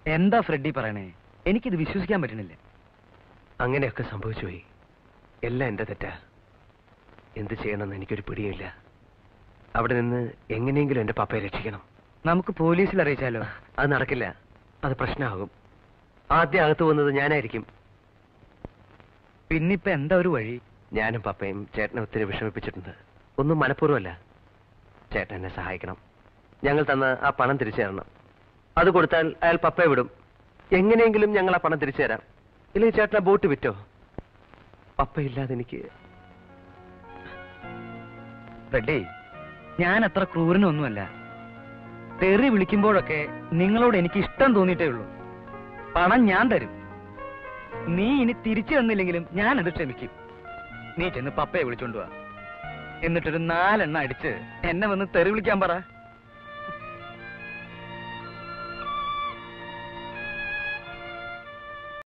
എന്താ ഫ്രെഡി പറയണേ എനിക്കിത് വിശ്വസിക്കാൻ പറ്റണില്ല അങ്ങനെയൊക്കെ സംഭവിച്ചു പോയി എല്ലാം എന്റെ തെറ്റാ എന്ത് ചെയ്യണമെന്ന് എനിക്കൊരു പിടിയുമില്ല അവിടെ നിന്ന് എങ്ങനെയെങ്കിലും എന്റെ പപ്പയെ രക്ഷിക്കണം നമുക്ക് പോലീസിൽ അറിയിച്ചാലോ അത് നടക്കില്ല അത് പ്രശ്നമാകും ആദ്യം അകത്ത് വന്നത് ഞാനായിരിക്കും പിന്നിപ്പോ എന്താ ഒരു വഴി ഞാനും പപ്പയും ചേട്ടനെ ഒത്തിരി വിഷമിപ്പിച്ചിട്ടുണ്ട് ഒന്നും മനഃപൂർവ്വമല്ല ചേട്ടൻ എന്നെ സഹായിക്കണം ഞങ്ങൾ തന്ന ആ പണം തിരിച്ചു തരണം അത് കൊടുത്താൽ അയാൾ പപ്പയെ വിടും എങ്ങനെയെങ്കിലും ഞങ്ങൾ ആ പണം തിരിച്ചു തരാം ഇല്ലെങ്കിൽ ചേട്ടനെ ബോട്ട് വിറ്റോ പപ്പയില്ലാതെ എനിക്ക് ഫ്രെഡി ഞാൻ അത്ര ക്രൂരനൊന്നുമല്ല തെറി വിളിക്കുമ്പോഴൊക്കെ നിങ്ങളോട് എനിക്ക് ഇഷ്ടം തോന്നിയിട്ടേ ഉള്ളൂ പണം ഞാൻ തരും നീ ഇനി തിരിച്ചു തന്നില്ലെങ്കിലും ഞാൻ അത് ക്ഷമിക്കും നീ ചെന്ന് പപ്പയെ വിളിച്ചോണ്ട് വാ എന്നിട്ടൊരു നാലെണ്ണ അടിച്ച് എന്നെ വന്ന് തെറി വിളിക്കാൻ പറ